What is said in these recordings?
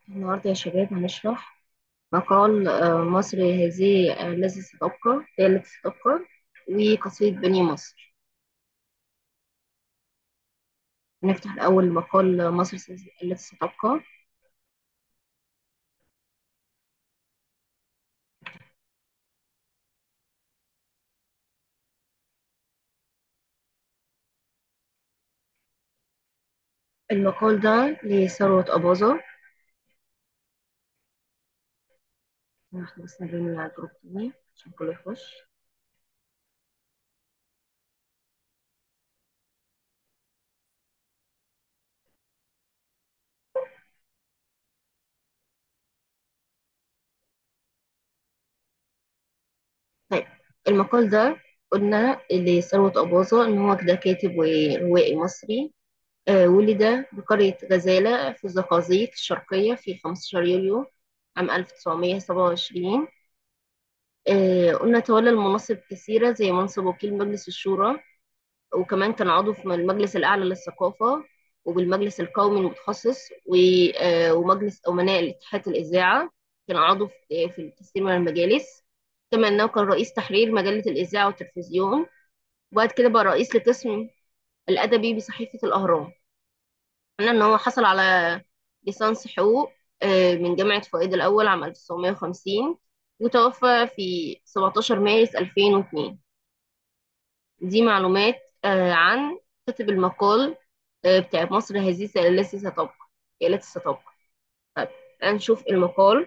النهاردة يا شباب هنشرح مقال آه، مصر هذه آه، التي ستبقى هي التي ستبقى وقصيدة بني مصر نفتح الأول مقال مصر التي ستبقى المقال ده لثروة أباظة احنا بس نرمي على الجروب تاني عشان كله يخش طيب المقال ده قلنا لثروة أباظة إن هو كده كاتب وروائي مصري آه، ولد بقرية غزالة في الزقازيق الشرقية في 15 يوليو عام 1927 آه، قلنا تولى المناصب كثيرة زي منصب وكيل مجلس الشورى وكمان كان عضو في المجلس الأعلى للثقافة وبالمجلس القومي المتخصص و- آه، ومجلس أمناء الاتحاد الإذاعة كان عضو في في الكثير من المجالس كما أنه كان رئيس تحرير مجلة الإذاعة والتلفزيون وبعد كده بقى رئيس لقسم الأدبي بصحيفة الأهرام قلنا إن هو حصل على ليسانس حقوق آه، من جامعة فؤاد الأول عام 1950 وتوفى في 17 مارس 2002 دي معلومات آه، عن كاتب المقال آه، بتاع مصر هذه التي ستبقى هي التي ستبقى طيب تعالى نشوف المقال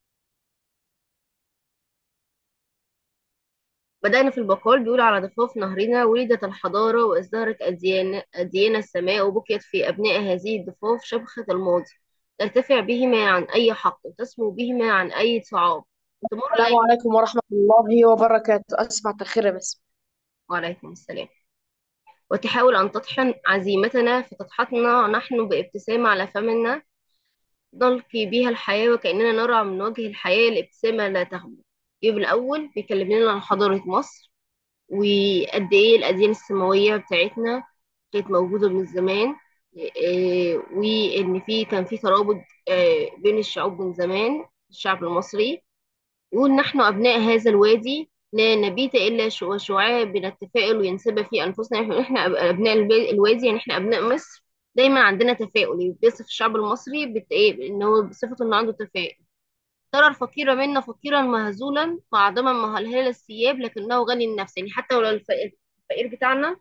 بدأنا في المقال بيقول على ضفاف نهرنا ولدت الحضارة وازدهرت أديان أديان السماء وبكيت في أبناء هذه الضفاف شبخة الماضي ترتفع بهما عن أي حق وتسمو بهما عن أي صعاب تمر السلام الأيام عليكم ورحمة الله وبركاته أسف على التأخير بس وعليكم السلام وتحاول أن تطحن عزيمتنا فتضحكنا نحن بابتسامة على فمنا نلقي بيها الحياة وكأننا نرى من وجه الحياة الابتسامة لا تغمو يبقى الأول بيكلم لنا عن حضارة مصر وقد إيه الأديان السماوية بتاعتنا كانت موجودة من زمان إيه، وإن في كان في ترابط آه، بين الشعوب من زمان الشعب المصري وإن نحن أبناء هذا الوادي لا نبيت إلا شع- شعاع بنتفائل وينسب في أنفسنا إحنا إحنا أب- أبناء الب- الوادي يعني إحنا أبناء مصر دايما عندنا تفاؤل بيصف الشعب المصري بت إيه إن هو بصفته إنه عنده تفاؤل ترى الفقير منا فقيرا مهزولا معدما مهلهل الثياب لكنه غني النفس يعني حتى ولو الف- الفقير بتاعنا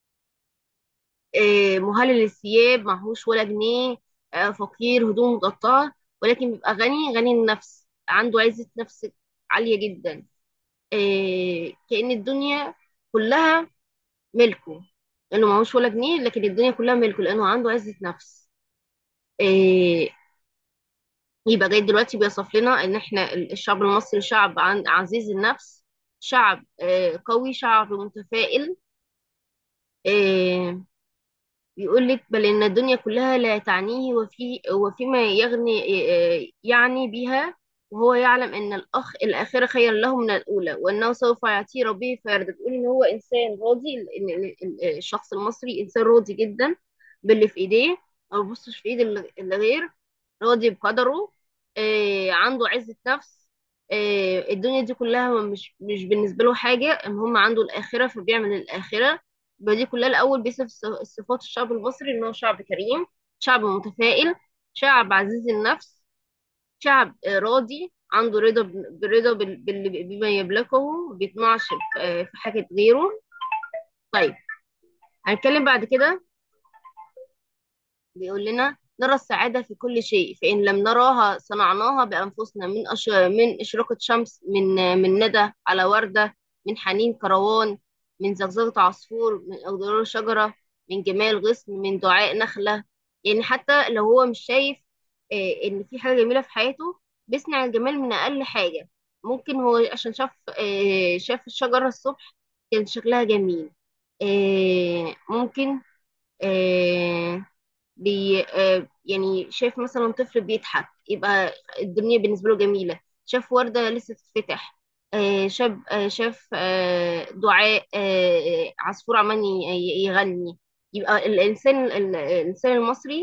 آه، مهلل الثياب معهوش ولا جنيه آه، فقير هدوم مقطعة ولكن بيبقى غني غني النفس عنده عزة نفس عالية جدا آه، كأن الدنيا كلها ملكه لأنه معهوش ولا جنيه لكن الدنيا كلها ملكه لأنه عنده عزة نفس آه، يبقى جاي دلوقتي بيصف لنا إن إحنا الشعب المصري شعب عن- عزيز النفس شعب آه، قوي شعب متفائل آه، بيقول لك بل إن الدنيا كلها لا تعنيه وفي وفيما يغني آه، يعني بها وهو يعلم أن الأخ الآخرة خير له من الأولى وأنه سوف يعطيه ربه فيرضى بيقول إن هو إنسان راضي إن إن- إن الشخص المصري إنسان راضي جدا باللي في إيديه ما بيبصش في إيد اللي اللي غير راضي بقدره آه، عنده عزة نفس آه، الدنيا دي كلها مش مش بالنسبة له حاجة المهم عنده الآخرة فبيعمل الآخرة يبقى دي كلها الأول بيصف الص- صفات الشعب المصري إن هو شعب كريم شعب متفائل شعب عزيز النفس شعب آه، راضي عنده رضا ب- برضا بال- بال- بما يملكه ما بيطمعش في آه، في حاجة غيره طيب هنتكلم بعد كده بيقول لنا نرى السعادة في كل شيء فإن لم نراها صنعناها بأنفسنا من أش... من إشراقة شمس من من ندى على وردة من حنين كروان من زغزغة عصفور من أخضرار شجرة من جمال غصن من دعاء نخلة يعني حتى لو هو مش شايف آه، إن في حاجة جميلة في حياته بيصنع الجمال من أقل حاجة ممكن هو عشان شاف آه، شاف الشجرة الصبح كان شكلها جميل آه، ممكن آه، بي آه يعني شاف مثلا طفل بيضحك يبقى الدنيا بالنسبة له جميلة شاف وردة لسه تتفتح آه شاف آه شاف آه دعاء آه عصفور عمال ي- ي- يغني يبقى الإنسان ال- الإنسان المصري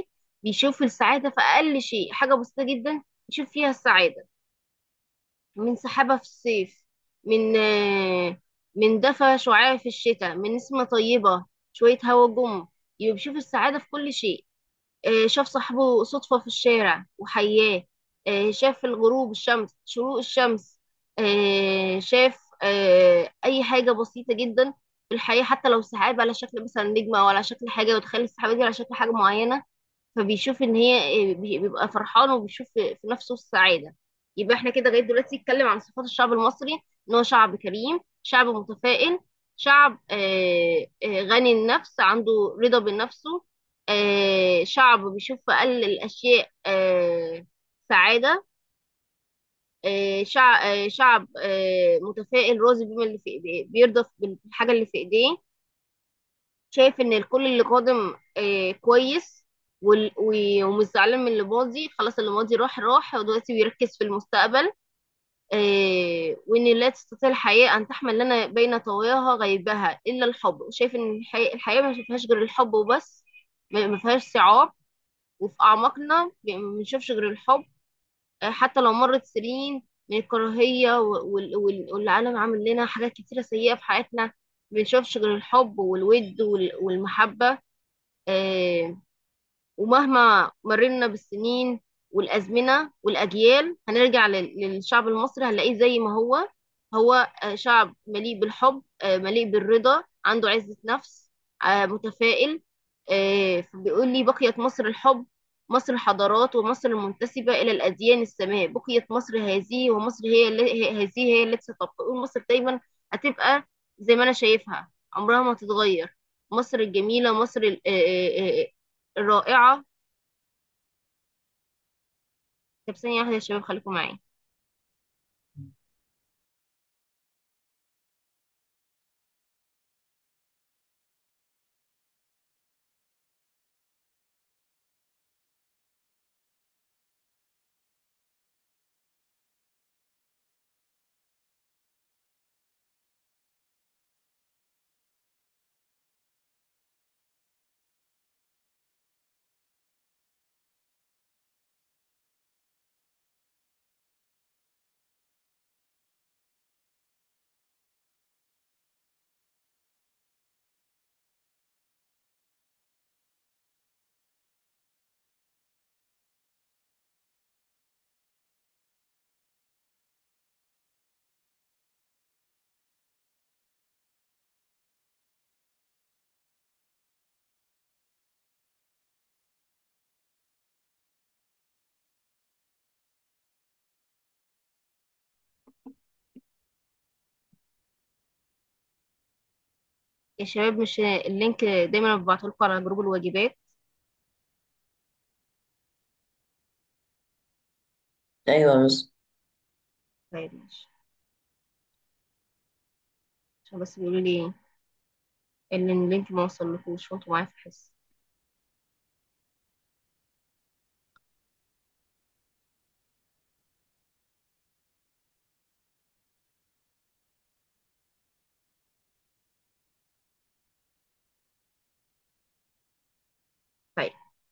بيشوف السعادة في أقل شيء حاجة بسيطة جدا يشوف فيها السعادة من سحابة في الصيف من آه، من دفى شعاع في الشتاء من نسمة طيبة شوية هوا جم يبقى بيشوف السعادة في كل شيء آه، شاف صاحبه صدفة في الشارع وحياه آه، شاف الغروب الشمس شروق الشمس آه، شاف آه، أي حاجة بسيطة جدا في الحياة حتى لو سحاب على شكل مثلا نجمة أو على شكل حاجة وتخلي السحابة دي على شكل حاجة معينة فبيشوف ان هي آه، بي- بيبقى فرحان وبيشوف في في نفسه السعادة يبقى احنا كده لغاية دلوقتي نتكلم عن صفات الشعب المصري ان هو شعب كريم شعب متفائل شعب آه، آه، غني النفس عنده رضا بنفسه آه، شعب بيشوف في اقل الاشياء آه، سعادة آه، شعب آه، شعب آه، متفائل راضي بما اللي في بيرضى بالحاجة اللي في ايديه شايف ان الكل اللي قادم آه كويس وال- و- ومش زعلان من اللي ماضي خلاص اللي ماضي راح راح ودلوقتي بيركز في المستقبل آه وان لا تستطيع الحياة ان تحمل لنا بين طواياها غيبها الا الحب وشايف ان الحياة, الحياة ما فيهاش غير الحب وبس ما ما فيهاش صعاب وفي اعماقنا ما بنشوفش غير الحب آه حتى لو مرت سنين من الكراهية وال- وال- والعالم عامل لنا حاجات كتيرة سيئة في حياتنا ما بنشوفش غير الحب والود وال- والمحبة آه، ومهما مررنا بالسنين والأزمنة والأجيال هنرجع لل- للشعب المصري هنلاقيه زي ما هو هو آه، شعب مليء بالحب آه، مليء بالرضا عنده عزة نفس آه، متفائل آه، فبيقول لي بقيت مصر الحب مصر الحضارات ومصر المنتسبة إلى الأديان السماء بقيت مصر هذه ومصر هي اللي هي- هذه هي التي ستبقى يقول مصر دايما هتبقى زي ما أنا شايفها عمرها ما تتغير مصر الجميلة مصر ال- آه، آه، آه، الرائعة طب ثانية واحدة يا شباب خليكم معايا يا شباب مش اللينك دايما ببعته لكم على جروب الواجبات ايوه بس طيب ماشي عشان بس بيقولوا لي ان اللينك ما وصلكوش وانتوا معايا في الحس طيب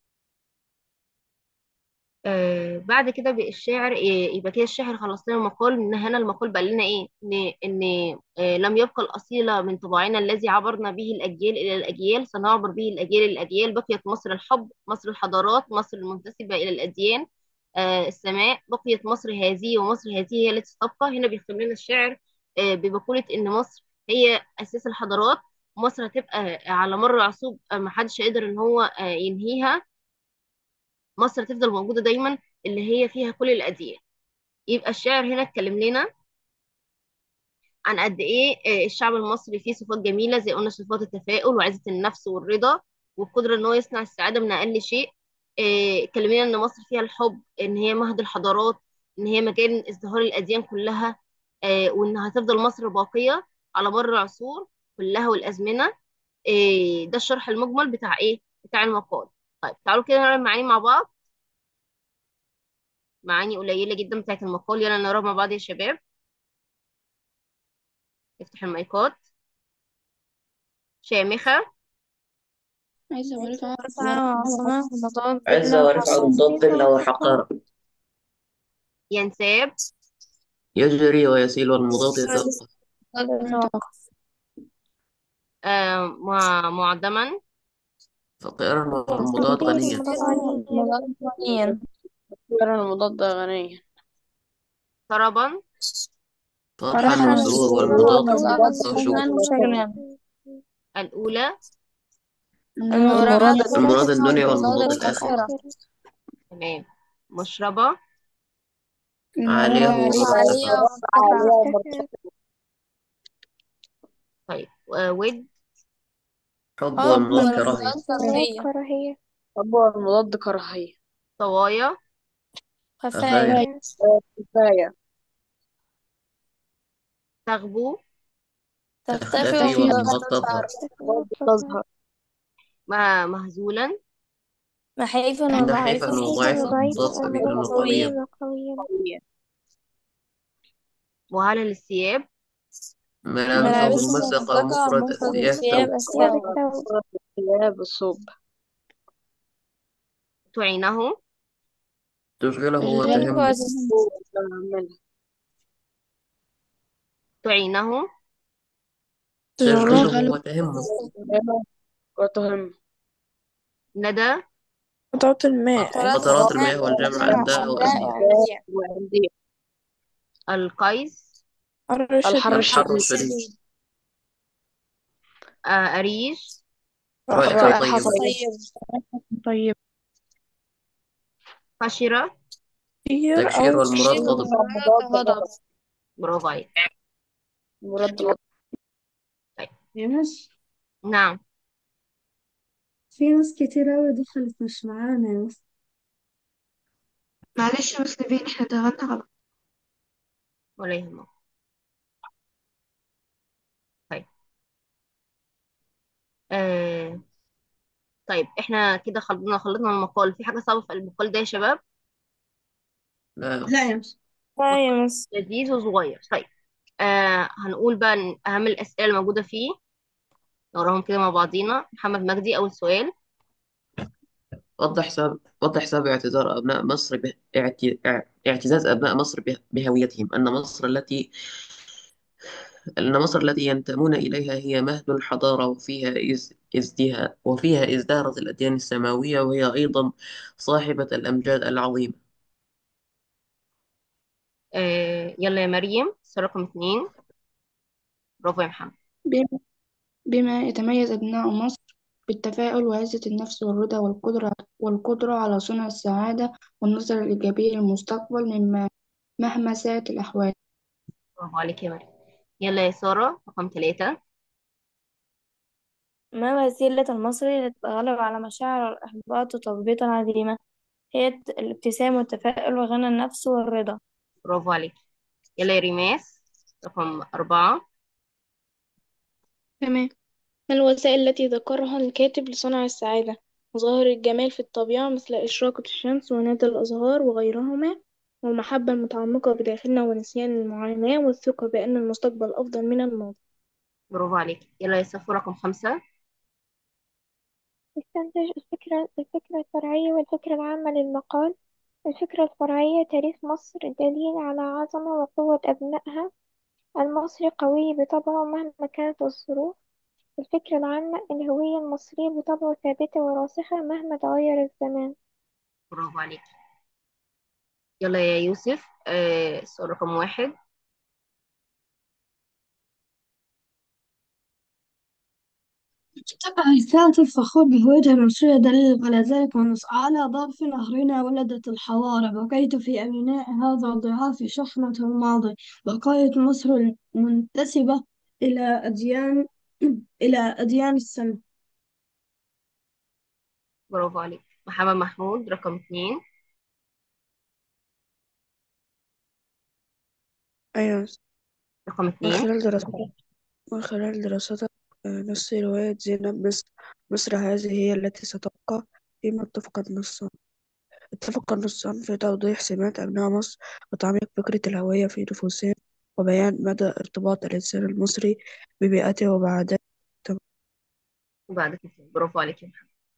آه بعد كده بقى الشاعر إيه يبقى كده الشاعر خلص لنا المقال ان هنا المقال بقى لنا ايه ان ان آه لم يبقى الاصيل من طباعنا الذي عبرنا به الاجيال الى الاجيال سنعبر به الاجيال الى الاجيال بقيت مصر الحب مصر الحضارات مصر المنتسبه الى الاديان آه السماء بقيت مصر هذه ومصر هذه هي التي ستبقى هنا بيختم لنا الشاعر آه بمقولة ان مصر هي اساس الحضارات مصر هتبقى على مر العصور آه، ما حدش هيقدر ان هو آه، ينهيها مصر هتفضل موجودة دايما اللي هي فيها كل الأديان يبقى الشاعر هنا اتكلم لنا عن قد إيه آه، الشعب المصري فيه صفات جميلة زي قلنا صفات التفاؤل وعزة النفس والرضا والقدرة إن هو يصنع السعادة من أقل شيء آه، اتكلم لنا إن مصر فيها الحب إن هي مهد الحضارات إن هي مكان ازدهار الأديان كلها آه، وإن هتفضل مصر باقية على مر العصور كلها والأزمنة آه، ده الشرح المجمل بتاع إيه بتاع المقال طيب تعالوا كده نقرا المعاني مع بعض معاني قليلة جدا بتاعت المقال يلا نقرا مع بعض يا شباب افتح المايكات شامخة عايزة ورفعة وعظمة ومضاد عزة ورفعة ومضاد قلة وحقارة ينساب يجري ويسيل والمضاد يتوقف يتوقف آه مع- معدما فقيرا والمضاد غنيا مضاد غنيا غير المضاد غنيا طربا فرحا فرحا وسرور وسرورا والمضاد وزارا خشوع وشجنا الأولى المراد المراد الدنيا والمضاد والمضاد الآخرة الآخرة تمام مشربة عالية عالية ومرتفعة ومرتفعة طيب آه ود حب حب والمضاد كراهية والمضاد كراهية طب هو المضاد كراهية طوايا خفايا كفاية تغبو تختفي تختفي والمضاد والمضاد تظهر تظهر ما مهزولا نحيفا نحيفا وضعيفا وضعيفا والمضاد سمينا وقويا قوية مهلل الثياب ملابسه ملابس ممزقة ممزقة مفرد مفرد الثياب الثياب ثوب الثوب ثياب الصوب تعينه تشغله الغنى وتهمه وزن منها تعينه تشغله وتهمه وتهم ندى قطعة الماء قطرات المياه والجمع أنداء وأندية وأندية وأندية القيس حر الحر شديد الحر الشديد الشديد آه أريج رائحة رائحة طيبة طيبة طيب قشرة كتير تكشير أو والمراد شديد. غضب غضب برافو عليك مراد الغضب يا مش نعم في ناس كتير أوي دخلت مش معانا يا مس معلش يا مس نبيل احنا اتغنى غلط ولا يهمك طيب آه. طيب احنا كده خلصنا خلصنا المقال في حاجة صعبة في المقال ده يا شباب لا لا يا مس لا يا مس لذيذ وصغير طيب آه هنقول بقى إن أهم الأسئلة الموجودة فيه نقراهم كده مع بعضينا محمد مجدي أول سؤال وضح سبب وضح سبب اعتذار أبناء مصر به... اعت... اع- اعتزاز أبناء مصر به... بهويتهم أن مصر التي أن مصر التي ينتمون إليها هي مهد الحضارة وفيها إز... ازدها وفيها ازدهرت الأديان السماوية وهي أيضا صاحبة الأمجاد العظيمة آه يلا يا مريم سؤال رقم اتنين برافو يا محمد بما بما يتميز أبناء مصر بالتفاؤل وعزة النفس والرضا والقدرة والقدرة على صنع السعادة والنظرة الإيجابية للمستقبل مما مهما ساءت الأحوال برافو عليك يا مريم يلا يا سارة رقم ثلاثة ما وسيلة المصري للتغلب على مشاعر الإحباط وتثبيط العزيمة هي الت- الابتسام والتفاؤل وغنى النفس والرضا برافو عليك يلا يا ريماس رقم أربعة تمام ما الوسائل التي ذكرها الكاتب لصنع السعادة مظاهر الجمال في الطبيعة مثل إشراقة الشمس ونادي الأزهار وغيرهما والمحبة المتعمقة بداخلنا ونسيان المعاناة والثقة بأن المستقبل أفضل من الماضي برافو عليك يلا يا صفو رقم خمسة استنتج الفكرة الفكرة الفرعية والفكرة العامة للمقال الفكرة الفرعية تاريخ مصر دليل على عظمة وقوة أبنائها المصري قوي بطبعه مهما كانت الظروف الفكرة العامة الهوية المصرية بطبعه ثابتة وراسخة مهما تغير الزمان برافو عليك يلا يا يوسف آه السؤال رقم واحد طبعا كانت الفخور بهويتها المصرية دليل على ذلك ونص على ضرف نهرنا ولدت الحضارة بقيت في أبناء هذا الضعاف شحنة الماضي بقيت مصر المنتسبة إلى أديان إلى أديان السماء برافو عليك محمد محمود رقم اتنين أيوة مس. رقم من اتنين خلال دراستك من خلال دراستك آه، نص رواية زينب مصر مصر هذه هي التي ستبقى فيما اتفق النصان اتفق النصان في توضيح سمات أبناء مصر وتعميق فكرة الهوية في نفوسهم وبيان مدى ارتباط الإنسان المصري ببيئته وبعاداته وبعد كده برافو عليك يا محمد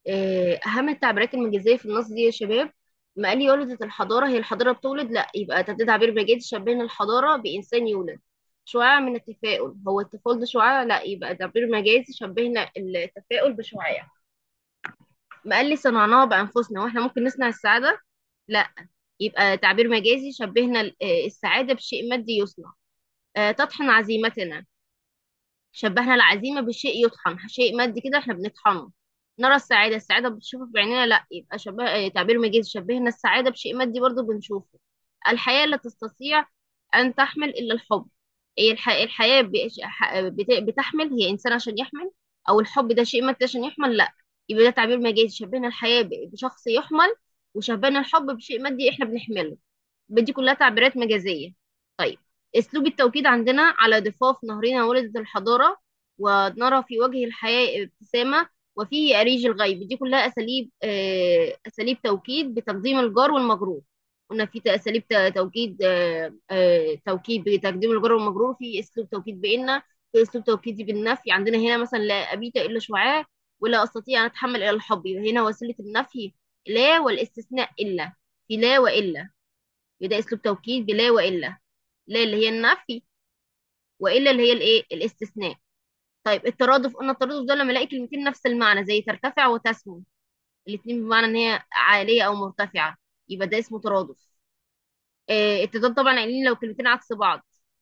آه، أهم التعبيرات المجازية في النص دي يا شباب ما قال لي ولدت الحضارة هي الحضارة بتولد لا يبقى ده تعبير مجازي شبهنا الحضارة بإنسان يولد شعاع من التفاؤل هو التفاؤل ده شعاع لا يبقى تعبير مجازي شبهنا التفاؤل بشعاع ما قال لي صنعناها بأنفسنا واحنا ممكن نصنع السعادة لا يبقى تعبير مجازي شبهنا ال- آه، السعادة بشيء مادي يصنع آه، تطحن عزيمتنا شبهنا العزيمة بشيء يطحن شيء مادي كده احنا بنطحنه نرى السعادة السعادة بنشوفها بعيننا لا يبقى شبه آه، تعبير مجازي شبهنا السعادة بشيء مادي برضو بنشوفه الحياة لا تستطيع أن تحمل إلا الحب هي الح... الحياة بش- ح- بت... بتحمل هي إنسان عشان يحمل أو الحب ده شيء مادي عشان يحمل لا يبقى ده تعبير مجازي شبهنا الحياة ب- بشخص يحمل وشبهنا الحب بشيء مادي احنا بنحمله بدي كلها تعبيرات مجازية طيب اسلوب التوكيد عندنا على ضفاف نهرنا ولدت الحضارة ونرى في وجه الحياة ابتسامة وفيه أريج الغيب دي كلها أساليب آه، أساليب توكيد بتقديم الجار والمجرور قلنا في أساليب ت- توكيد آه، آه، توكيد بتقديم الجار والمجرور في أسلوب توكيد بإن في أسلوب توكيد بالنفي عندنا هنا مثلا لا أبيت إلا شعاع ولا أستطيع أن أتحمل إلا الحب يبقى هنا وسيلة النفي لا والاستثناء إلا في لا وإلا يبقى ده أسلوب توكيد بلا وإلا لا اللي هي النفي وإلا اللي هي الإيه الاستثناء طيب الترادف قلنا الترادف ده لما الاقي كلمتين نفس المعنى زي ترتفع وتسمو الاتنين بمعنى ان هي عالية او مرتفعة يبقى ده اسمه ترادف آه التضاد طبعا قايلين لو كلمتين عكس بعض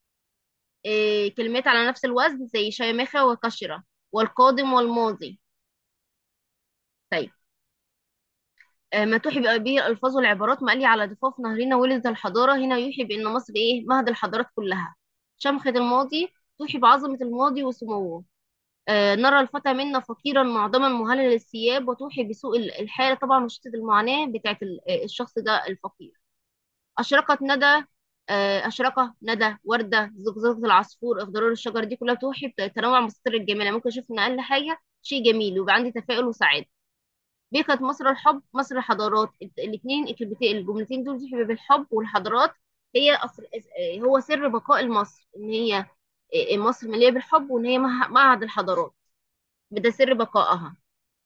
آه كلمات على نفس الوزن زي شامخة وكشرة والقادم والماضي طيب آه ما توحي بقى به الألفاظ والعبارات ما قال لي على ضفاف نهرنا ولدت الحضارة هنا يوحي بأن مصر إيه مهد الحضارات كلها شمخة الماضي توحي بعظمة الماضي وسموه آه، نرى الفتى منا فقيرا معدما مهلل الثياب وتوحي بسوء ال- الحالة طبعا وشدة المعاناة بتاعت ال- آه، الشخص ده الفقير أشرقت ندى آه، أشرقة ندى وردة زقزقة العصفور اخضرار الشجر دي كلها توحي بتنوع مصادر الجمال يعني ممكن أشوف إن أقل حاجة شيء جميل ويبقى عندي تفاؤل وسعادة بيكت مصر الحب مصر الحضارات الاثنين الكلمتين الجملتين دول توحي بالحب والحضارات هي أصل آه، هو سر بقاء مصر إن هي آه، مصر مليئة بالحب وإن هي مه- معهد الحضارات ده سر بقائها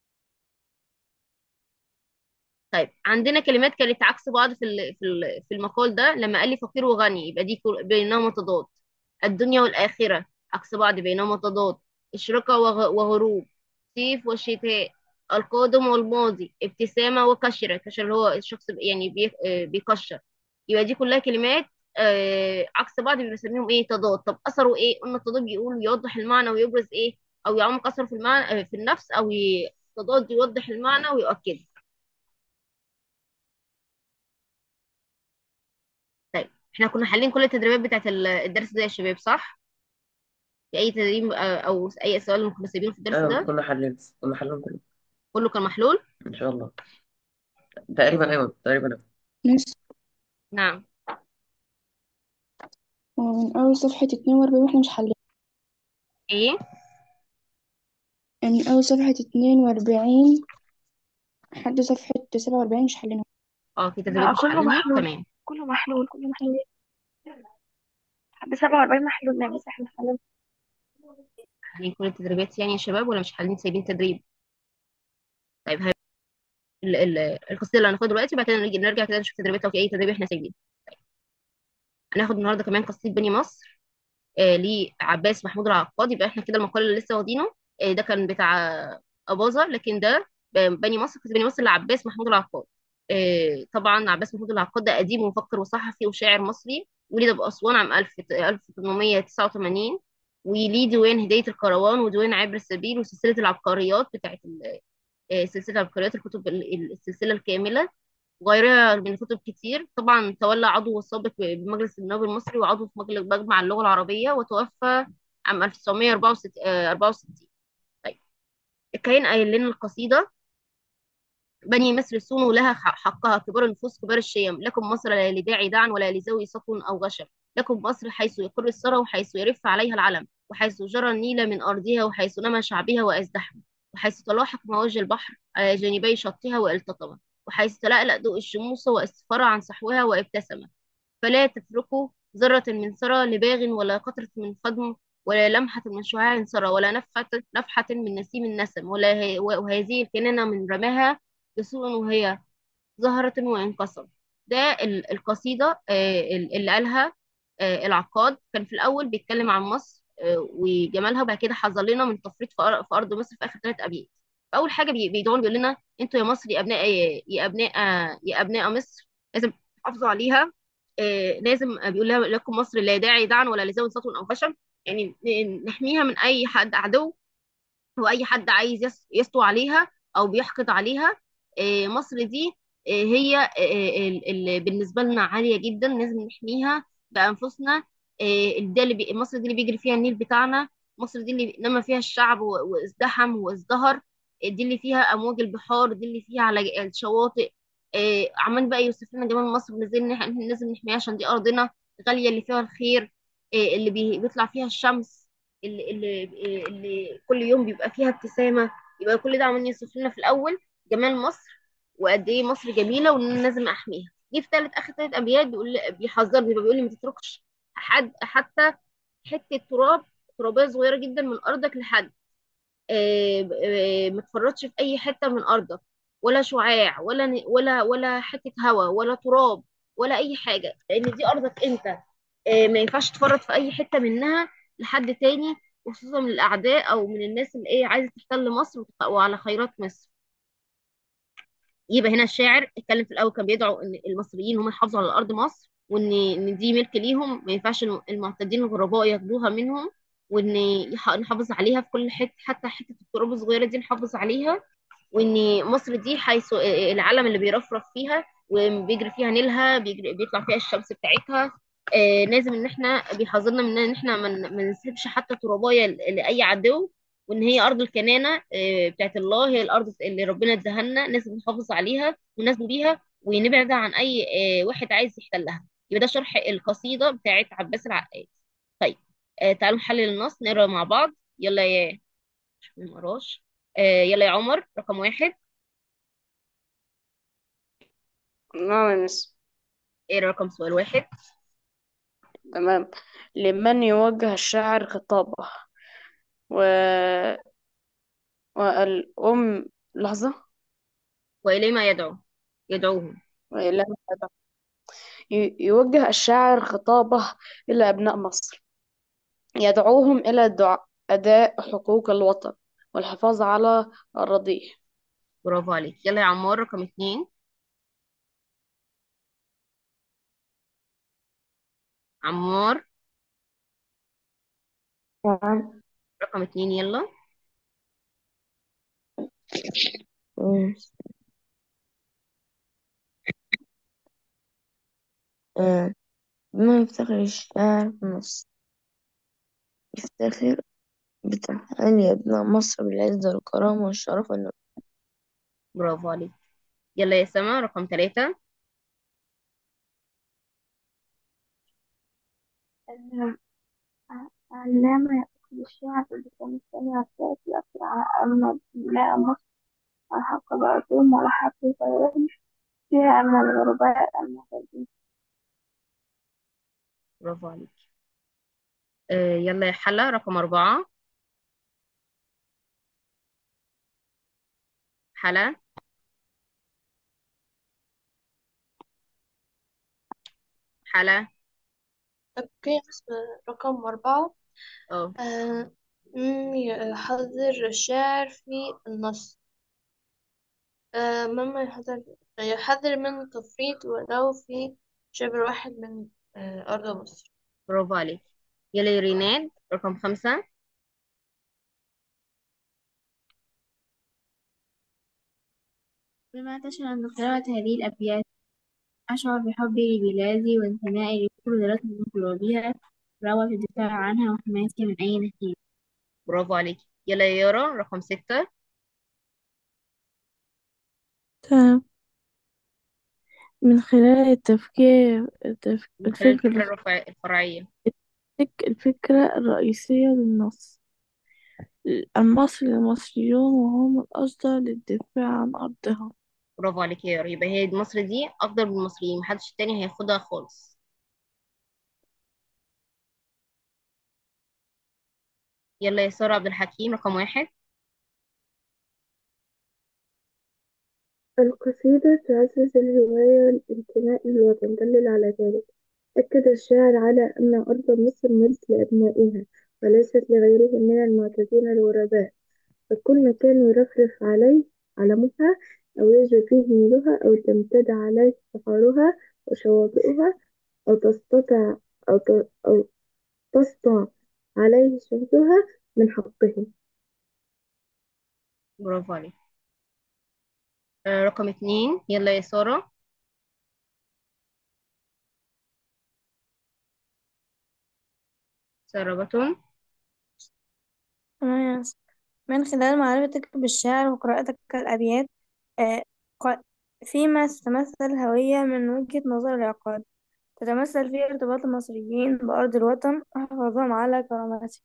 طيب عندنا كلمات كانت عكس بعض في ال- في ال- في المقال ده لما قال لي فقير وغني يبقى دي كل- بينهما تضاد الدنيا والآخرة عكس بعض بينهما تضاد إشراقة وغ- وغروب صيف وشتاء القادم والماضي ابتسامة وكشرة كشرة اللي هو الشخص يعني بي- آه، بيكشر يبقى دي كلها كلمات آه، عكس بعض بنسميهم ايه تضاد طب أثره ايه قلنا التضاد بيقول يوضح المعنى ويبرز ايه أو يعمق أثره في المعنى آه، في النفس أو ي- تضاد يوضح المعنى ويؤكده طيب احنا كنا حالين كل التدريبات بتاعت ال- الدرس ده يا شباب صح؟ في أي تدريب آه، أو أي سؤال كنا سايبينه في الدرس آه ده كنا حلين كنا حلين كله كله كان محلول؟ إن شاء الله تقريبا أيوة تقريبا أيوة. ناس نعم ومن أول صفحة اتنين وأربعين واحنا مش حلين ايه؟ من أول صفحة اتنين وأربعين لحد صفحة سبعة وأربعين مش حلينهم اه في تدريبات لا مش كله حلينها محلول تمام كله محلول كله محلول لحد سبعة وأربعين محلول نعم بس احنا حلين حالين كل التدريبات يعني يا شباب ولا مش حالين سايبين تدريب؟ طيب هاي ال- ال- القصيدة اللي هناخدها دلوقتي وبعد كده نرجع نرجع كده نشوف تدريبات لو في أي تدريب احنا سايبين هناخد النهارده كمان قصيدة بني مصر آه لعباس محمود العقاد يبقى احنا كده المقال اللي لسه واخدينه آه ده كان بتاع أباظة لكن ده بني مصر قصيدة بني مصر لعباس محمود العقاد آه طبعا عباس محمود العقاد ده أديب ومفكر وصحفي وشاعر مصري ولد بأسوان عام 1000 1889 وليه ديوان هداية الكروان وديوان عبر السبيل وسلسلة العبقريات بتاعت ال- آه، سلسلة العبقريات الكتب ال- ال- السلسلة الكاملة وغيرها من كتب كتير طبعا تولى عضو سابق بمجلس النواب المصري وعضو في مجلس مجمع اللغة العربية وتوفى عام 1964 طيب الكائن قايل لنا القصيدة بني مصر صونوا لها ح- حقها كبار النفوس كبار الشيم لكم مصر لا لداعي داعا ولا لذوي سطو أو غشم لكم مصر حيث يقر الثرى وحيث يرف عليها العلم وحيث جرى النيل من أرضها وحيث نمى شعبها وازدحم وحيث تلاحق مواج البحر على جانبي شطها والتطم وحيث تلألأ ضوء الشموس واسفر عن صحوها وابتسم فلا تتركوا ذرة من ثرى لباغ ولا قطرة من خدم ولا لمحة من شعاع سرى ولا نفحة نفحة من نسيم النسم ولا هي وهذه الكنانة من رماها بسوء وهي زهرة وانقسم ده ال- القصيدة آه، اللي قالها آه، العقاد كان في الأول بيتكلم عن مصر آه، وجمالها وبعد كده حذر لنا من التفريط في أر- في أرض مصر في آخر ثلاث أبيات فأول حاجة بي- بيدعوا بيقول لنا أنتوا يا مصر يا أبناء يا أبناء يا أبناء مصر لازم تحافظوا عليها آه، لازم بيقول لها لكم مصر لا داعي دعا ولا لزوج سطو أو خشب يعني ن- نحميها من أي حد عدو واي حد عايز يس- يسطو عليها او بيحقد عليها آه، مصر دي آه، هي آه، ال- ال- بالنسبه لنا عاليه جدا لازم نحميها بانفسنا آه، ده اللي بي- مصر دي اللي بيجري فيها النيل بتاعنا مصر دي اللي نما فيها الشعب و- وازدحم وازدهر آه، دي اللي فيها امواج البحار دي اللي فيها على الشواطئ آه، عمال بقى يوصف لنا جمال مصر ونازل لازم نحميها عشان دي ارضنا غاليه اللي فيها الخير آه، اللي بي- بيطلع فيها الشمس اللي, اللي, اللي كل يوم بيبقى فيها ابتسامة يبقى كل ده عمال يوصف لنا في الأول جمال مصر وقد إيه مصر جميلة وإن أنا لازم أحميها جه في تالت آخر تالت أبيات بيقول بيحذرني بيقول لي ما تتركش حد حتى حتة تراب ترابية صغيرة جدا من أرضك لحد آه، آه، ما تفرطش في اي حته من ارضك ولا شعاع ولا ن- ولا ولا حته هواء ولا تراب ولا اي حاجه لان دي ارضك انت آه، ما ينفعش تفرط في اي حته منها لحد تاني وخصوصا من الاعداء او من الناس اللي ايه عايزه تحتل مصر وتق- وعلى خيرات مصر يبقى هنا الشاعر اتكلم في الاول كان بيدعو ان المصريين هم يحافظوا على ارض مصر وان ان دي ملك ليهم ما ينفعش الم- المعتدين الغرباء ياخدوها منهم وان يح- نحافظ عليها في كل حته حتى حته التراب الصغيره دي نحافظ عليها وان مصر دي حيث العلم اللي بيرفرف فيها وبيجري فيها نيلها بيجري بيطلع فيها الشمس بتاعتها آه لازم ان احنا بيحذرنا من ان احنا ما من ما نسيبش حتى ترابايه ل- لاي عدو وان هي ارض الكنانه آه بتاعت الله هي الارض اللي ربنا اداها لنا لازم نحافظ عليها ونناسب بيها ونبعد عن اي آه واحد عايز يحتلها يبقى ده شرح القصيده بتاعت عباس العقاد طيب آه تعالوا نحلل النص نقرا مع بعض يلا يا ما نقراش آه يلا يا عمر رقم واحد نعم يا مس ايه رقم سؤال واحد تمام لمن يوجه الشاعر خطابه و... والأم لحظة وإليه ما يدعو يدعوهم وإلى ي- يوجه الشاعر خطابه إلى أبناء مصر يدعوهم إلى الدعاء أداء حقوق الوطن والحفاظ على أراضيه برافو عليك يلا يا عمار رقم اتنين عمار تمام رقم اتنين يلا مم. آه. بما يفتخر الشاعر في مصر يفتخر بتحالي أبناء مصر بالعزة والكرامة والشرف والنبل برافو عليك يلا يا سما رقم ثلاثة علامة يأخذ الشعب باللسان الثاني والثالث يؤثر على أبناء مصر الحق بعضهم ولا حق غيرهم فيها من الغرباء المعتدين برافو عليك آه يلا يا حلا رقم أربعة حلا حلا اوكي بس رقم أربعة اه آه، مم، يحذر الشاعر في النص آه، مما يحذر يحذر من التفريط ولو في شبر واحد من آه، أرض مصر برافو عليك يلا يا ريناد رقم خمسة بما تشعر عند قراءة هذه الأبيات أشعر بحبي لبلادي وانتمائي لكل ذرة من ترابها رغبة في الدفاع عنها وحمايتها من أي نكير برافو عليك يلا يا يارا رقم ستة تمام من خلال التفكير التف... من خلال الفكرة الفكر الرفع- الفرعية الفك- الفكرة الرئيسية للنص المصري المصريون وهم الأصدر للدفاع عن أرضهم برافو عليك يا يارا يبقى هي مصر دي أفضل من المصريين محدش تاني هياخدها خالص يلا يا سارة عبد الحكيم رقم واحد القصيدة تعزز الهواية والانتماء للوطن دلل على ذلك أكد الشاعر على أن أرض مصر ملك لأبنائها وليست لغيرهم من المعتدين الغرباء فكل مكان يرفرف عليه علمها أو يجري فيه نيلها أو تمتد عليه بحارها وشواطئها أو تستطع أو, ت... أو تسطع عليه شمسها من حقهم برافو عليك آه، رقم اتنين يلا يا سارة سارة بطل تمام يا أسطى. من خلال معرفتك بالشعر وقراءتك الأبيات آه، ق- فيما تتمثل هوية من وجهة نظر العقاد تتمثل في ارتباط المصريين بأرض الوطن وحفاظهم على كرامته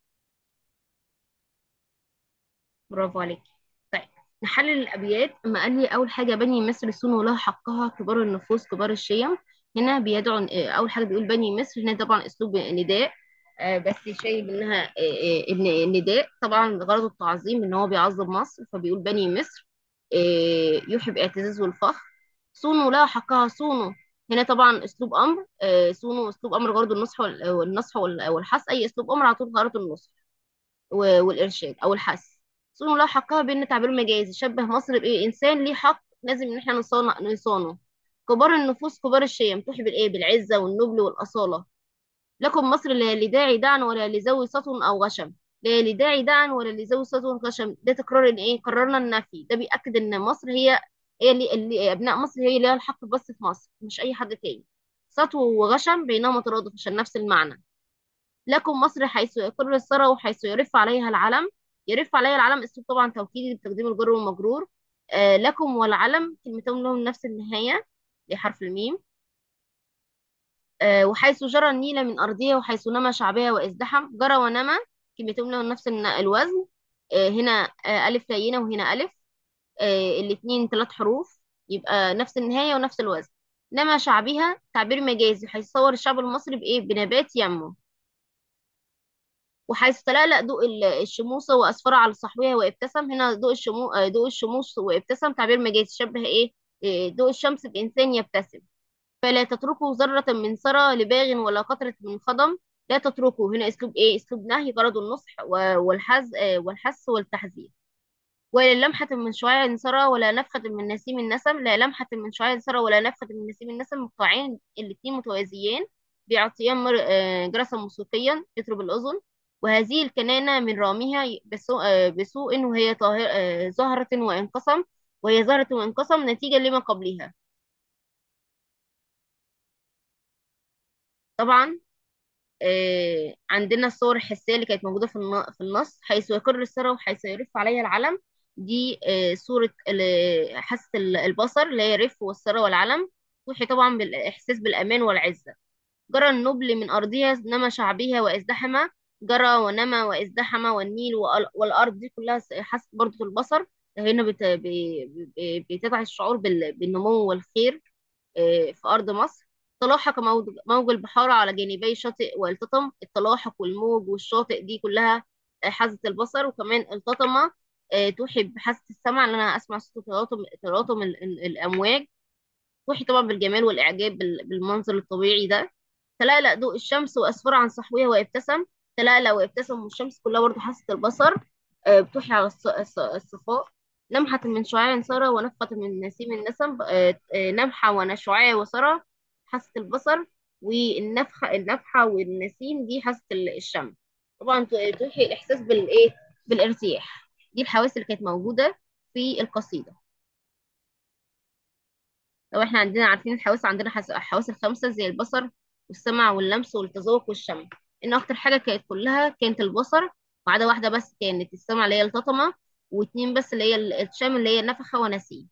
برافو عليك طيب نحلل الأبيات أما قال لي أول حاجة بني مصر صونوا لها حقها كبار النفوس كبار الشيم هنا بيدعو آه، أول حاجة بيقول بني مصر هنا طبعا أسلوب نداء آه، بس شايف إنها آه، آه، إن النداء طبعا غرضه التعظيم إن هو بيعظم مصر فبيقول بني مصر آه، يحب اعتزاز والفخر صونوا لها حقها صونوا هنا طبعا أسلوب أمر آه، صونوا أسلوب أمر غرضه النصح وال- والنصح وال- والحث أي أسلوب أمر على طول غرضه النصح و- والإرشاد أو الحث صون له حقها بأن تعبير مجازي شبه مصر بإيه إنسان ليه حق لازم إن إحنا نصانع نصانه كبار النفوس كبار الشيم تحب الإيه بالعزة والنبل والأصالة لكم مصر لا لداعي دعن ولا لذوي سطو أو غشم لا لداعي دعن ولا لذوي سطو أو غشم ده تكرار الإيه قررنا النفي ده بيأكد إن مصر هي هي اللي, اللي أبناء مصر هي اللي لها الحق بس في مصر مش أي حد تاني سطو وغشم بينهما ترادف عشان نفس المعنى لكم مصر حيث يقر الثرى وحيث يرف عليها العلم يرف عليها العلم اسلوب طبعا توكيدي بتقديم الجر والمجرور آه لكم والعلم كلمتين لهم نفس النهاية لحرف الميم آه وحيث جرى النيل من أرضها وحيث نما شعبها وازدحم جرى ونما كلمتين لهم نفس الن- الوزن آه هنا آه ألف لينة وهنا ألف آه الاتنين ثلاث حروف يبقى نفس النهاية ونفس الوزن نما شعبها تعبير مجازي حيث صور الشعب المصري بإيه بنبات ينمو وحيث تلألأ ضوء ال- الشموسة وأسفر على صحوها وابتسم هنا ضوء الشمو آه، ضوء الشموس وابتسم تعبير مجازي شبه إيه إيه، ضوء الشمس بإنسان يبتسم فلا تتركوا ذرة من ثرى لباغ ولا قطرة من خضم لا تتركوا هنا أسلوب إيه أسلوب نهي غرض النصح و- والحز آه، والحث والتحذير ولا لمحة من شعاع ثرى ولا نفخة من نسيم النسم لا لمحة من شعاع ثرى ولا نفخة من نسيم النسم مقطعين الاتنين متوازيين بيعطيان مر- آه، جرسا موسيقيا يطرب الأذن وهذه الكنانة من رامها بسوء, آه، بسوء وهي طاهر- آه، زهرة وانقسم وهي زهرة وانقسم نتيجة لما قبلها طبعا آه، عندنا الصور الحسية اللي كانت موجودة في الن- في النص حيث يقر الثرى وحيث يرف عليها العلم دي آه، صورة ال- حاسة ال- البصر اللي هي الرف والثرى والعلم توحي طبعا بالإحساس بالأمان والعزة جرى النبل من أرضها نما شعبها وازدحم جرى ونما وازدحم والنيل وال- والأرض دي كلها س- حاسة برضه البصر هنا بت- ب- ب- بتدعي الشعور بال- بالنمو والخير آه، في أرض مصر تلاحق موج موج البحار على جانبي الشاطئ والتطم التلاحق والموج والشاطئ دي كلها آه، حاسة البصر وكمان التطم آه، توحي بحاسة السمع اللي أنا أسمع صوت تلاطم تلاطم ال- ال- الأمواج توحي طبعا بالجمال والإعجاب بال- بالمنظر الطبيعي ده تلألأ ضوء الشمس وأسفر عن صحوها وابتسم تلألأ وابتسم والشمس كلها برضه حاسة البصر آه، بتوحي على الص- الص- الصفاء نمحة من شعاع سرى ونفخة من نسيم النسم آه، آه، نمحة ونشعاع وسرى حاسة البصر والنفخة النفحة والنسيم دي حاسة ال- الشم طبعا ت- توحي الإحساس بالإيه بالارتياح دي الحواس اللي كانت موجودة في القصيدة لو احنا عندنا عارفين الحواس عندنا حس- الحواس الخمسة زي البصر والسمع واللمس والتذوق والشم ان اكتر حاجة كانت كلها كانت البصر ما عدا واحدة بس كانت السمع اللي هي التطمة واتنين بس اللي هي ال- الشم اللي هي نفخة ونسيم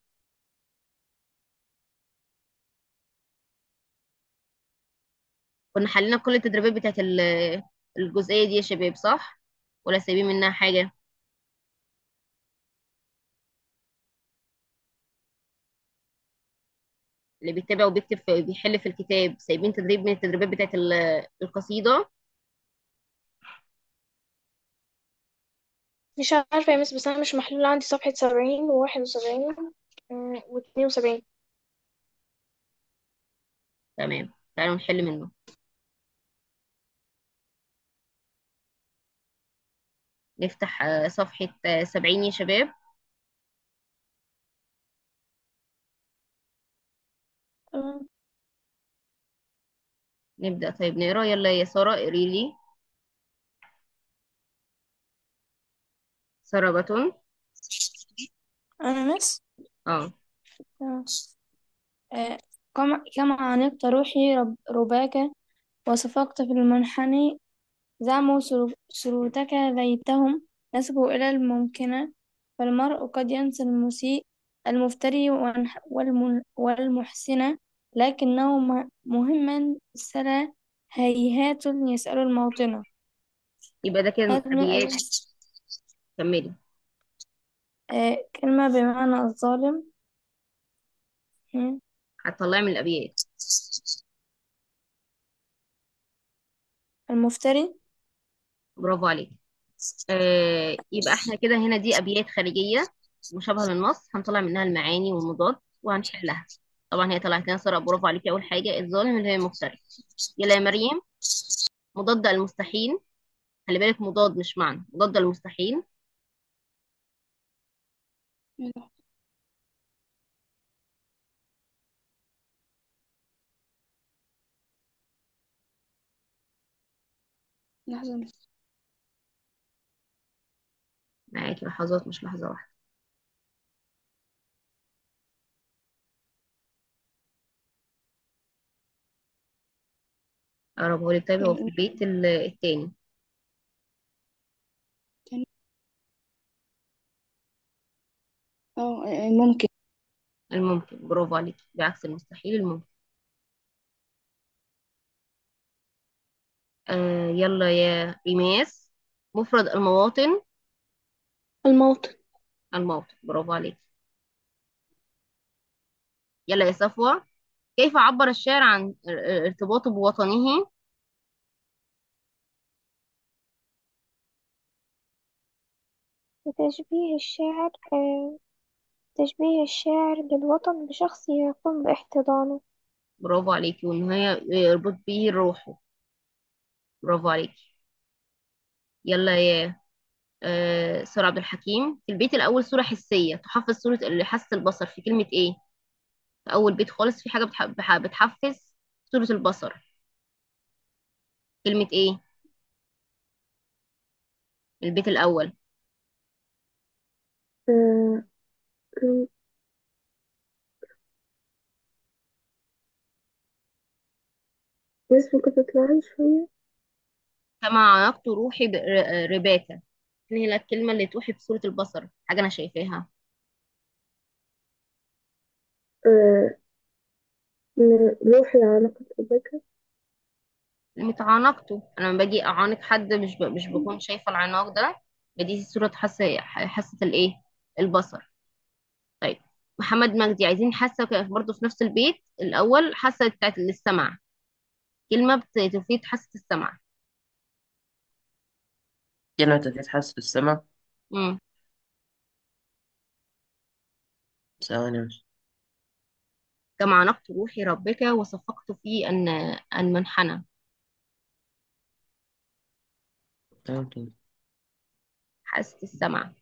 كنا حلينا كل التدريبات بتاعت ال- الجزئية دي يا شباب صح ولا سايبين منها حاجة اللي بيتابع وبيكتب في بيحل في الكتاب سايبين تدريب من التدريبات بتاعت ال- القصيدة مش عارفة يا مس بس أنا مش محلول عندي صفحة سبعين وواحد وسبعين واتنين وسبعين تمام تعالوا نحل منه نفتح آه، صفحة آه، سبعين يا شباب تمام نبدأ طيب نقرا يلا يا سارة قري لي سربة أنا مس اه تمام. آه، كما كما عانقت روحي رب رباك وصفقت في المنحني زعموا سرو- سروتك ليتهم نسبوا إلى الممكنة فالمرء قد ينسى المسيء المفتري والح- والم- والمحسن لكنه م- مهما سلا هيهات يسأل الموطنة يبقى ده كده هات من أبيات الأبيات كملي آه، كلمة بمعنى الظالم مم. هتطلعي من الأبيات المفتري برافو عليك آه يبقى احنا كده هنا دي أبيات خارجية مشابهة للنص هنطلع منها المعاني والمضاد وهنحلها طبعا هي طلعت لنا سارة برافو عليكي أول حاجة الظالم اللي هي المفتري يلا يا مريم مضاد المستحيل خلي بالك مضاد مش معنى مضاد المستحيل لحظة بس معاكي لحظات مش لحظة واحدة أقربهولك طيب هو في البيت ال- التاني تاني اه ممكن الممكن برافو عليك بعكس المستحيل الممكن آه يلا يا ريماس مفرد المواطن الموطن الموطن برافو عليك يلا يا صفوة كيف عبر الشاعر عن ار- ارتباطه بوطنه بتشبيه الشاعر آه، تشبيه الشاعر للوطن بشخص يقوم باحتضانه برافو عليكي وان هي يربط به روحه برافو عليكي يلا يا آه سارة عبد الحكيم في البيت الأول صورة حسية تحفز صورة اللي حس البصر في كلمة ايه في أول بيت خالص في حاجة بتح- بح- بتحفز صورة البصر كلمة ايه البيت الأول آه، بس ممكن تطلعي شوية كما عانقت روحي برباكة هي لا الكلمة اللي توحي بصورة البصر حاجة أنا شايفاها آه، من روحي عانقت ربك كلمة عانقته أنا لما باجي أعانق حد مش ب... مش بكون شايفة العناق ده بدي صورة حاسة حاسة الإيه البصر طيب محمد مجدي عايزين حاسة ك- برضه في نفس البيت الأول حاسة بتاعت السمع كلمة بت- تفيد حاسة السمع كلمة تتحس بالسمع امم ثواني بس كما عانقت روحي ربك وصفقت في أن أن منحنى تمام تمام حاسة السمع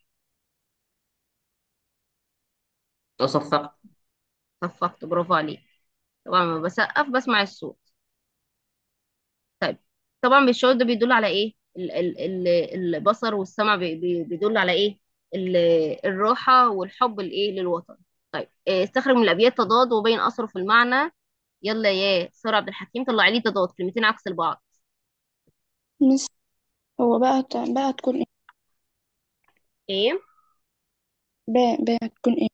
وصفقت صفقت برافو عليك طبعا لما بسقف بسمع الصوت طيب طبعا بالشعور ده بيدل على ايه ال ال ال البصر والسمع بي- بي- بيدل على ايه ال الراحة والحب الايه للوطن طيب إيه، استخرج من الابيات تضاد وبين اثره في المعنى يلا يا سارة عبد الحكيم طلعي لي تضاد كلمتين عكس البعض مس هو بقى ت- بقى تكون ايه ايه بقى, بقى تكون ايه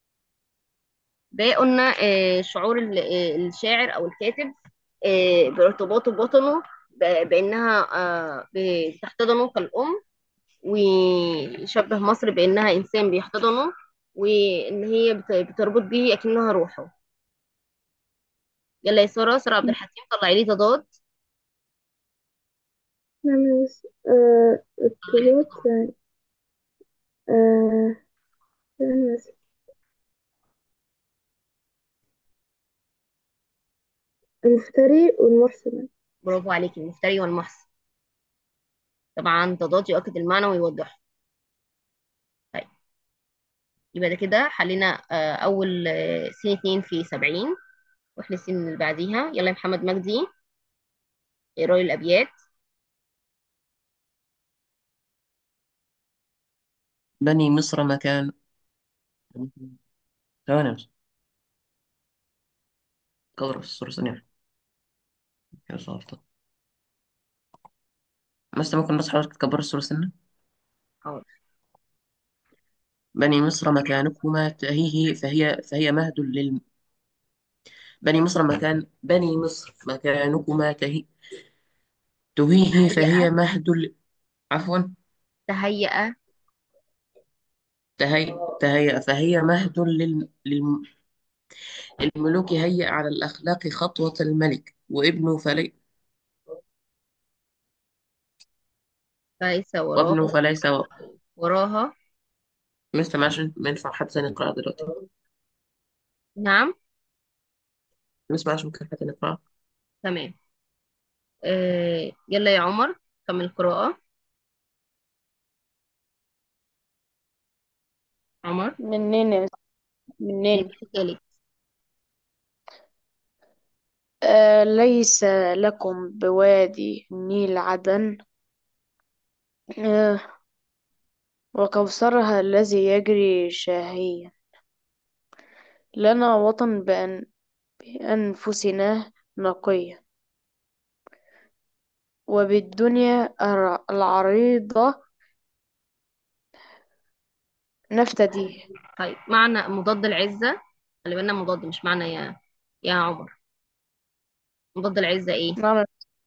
ده قلنا آه، شعور ال- آه، الشاعر او الكاتب آه، بارتباطه بوطنه ب- بانها آه، بتحتضنه كالام ويشبه مصر بأنها إنسان بيحتضنه وإن هي بت- بتربط به أكنها روحه يلا يا سارة سارة عبد الحكيم طلعي لي تضاد نعمل بس آه، ارتباط يعني آه استنى بس. المفتري والمحسن برافو عليكي المفتري والمحسن طبعا تضاد يؤكد المعنى ويوضحه طيب يبقى ده كده حلينا آه، أول آه، سين اتنين في سبعين واحنا السين اللي بعديها يلا يا محمد مجدي اقرأي الأبيات بني مصر مكان ثواني بس كبر بس الصورة ثانية يا صافطة بس ممكن بس حضرتك تكبر الصورة سنة حاضر بني مصر مكانكما تهيه فهي فهي مهد لل بني مصر مكان بني مصر مكانكما تهي تهيه فهي تهيأ مهد ل... عفوا تهيأ تهي... تهيأ فهي مهد لل... للم... الملوك هيأ على الأخلاق خطوة الملك وابنه فلي... ليس وابنه وراه فليس و... وراها مثل ما عشان ما ينفع حد ثاني يقرأ دلوقتي نعم ما ينفعش ممكن حد ثاني يقرأ تمام آه يلا يا عمر كمل القراءة عمر منين يا مس- منين كالك آه ليس لكم بوادي النيل عدن آه وكوثرها الذي يجري شاهيا لنا وطن بأن بأنفسنا نقيا وبالدنيا الع- العريضة نفتديه طيب معنى مضاد العزة خلي بالنا مضاد مش معنى يا يا عمر مضاد العزة ايه نعم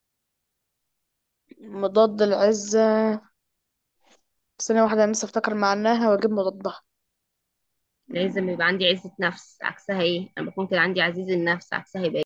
مضاد العزة ثانية واحدة أنا لسه أفتكر معناها وأجيب مضادها العزة لما يبقى عندي عزة نفس عكسها ايه لما بكون كده عندي عزيز النفس عكسها يبقى